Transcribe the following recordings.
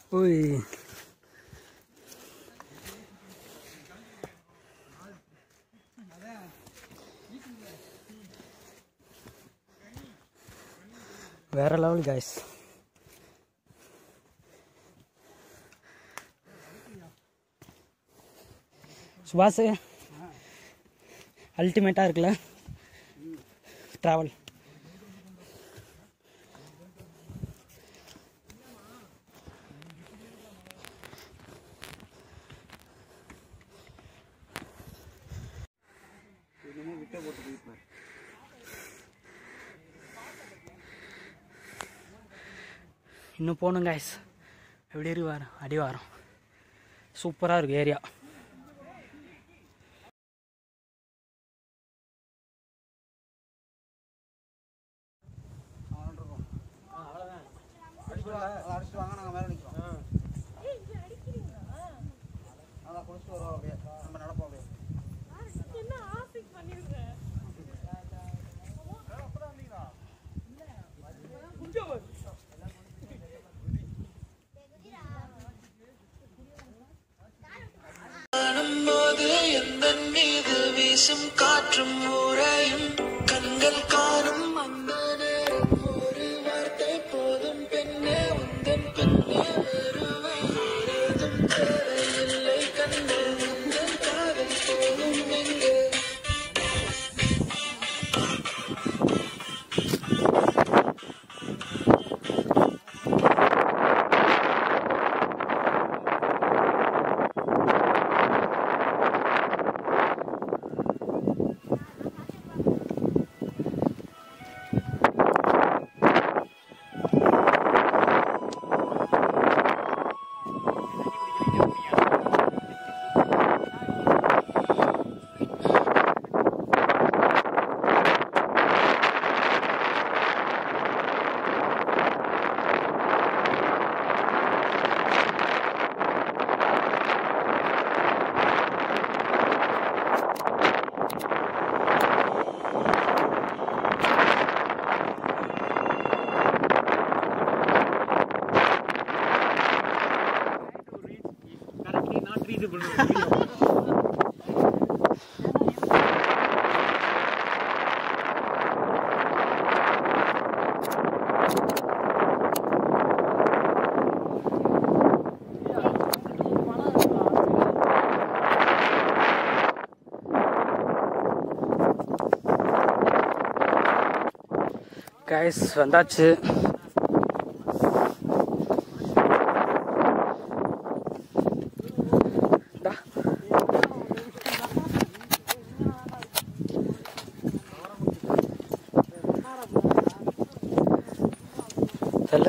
ஓய் வேற level guys சுபாஷ் அல்டிமேட்டாக இருக்குல்ல ட்ராவல் இன்னமும் விட்டே போட்டு போயிருப்பார் இன்னும் போகணும் காய்ஸ் எப்படி இருக்கு வாரம் அடிவாரம் சூப்பராக இருக்கு ஏரியா அடிச்சுட்டு வாங்க நாங்கள் மேலே நிற்கிறோம் அதான் குளிச்சுட்டு வருவோம் அப்படியே நம்ம நடப்போம் அப்படியே போது எந்த மீது வீசும் காற்றும் உறையும் கண்கள் காணும் அந்த நேரம் ஒரு வார்த்தை போதும் பெண்ணே உந்தன் பெண்ணே வருவேன் ஏதும் தேவையில்லை கண்ணே உந்தன் காதல் போதும் எங்கே காய்ஸ் வந்தாச்சு இந்தா. சொல்லு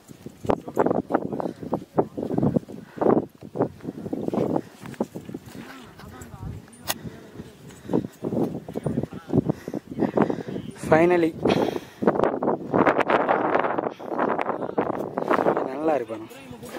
ஃபைனலி நல்லா இருப்பானு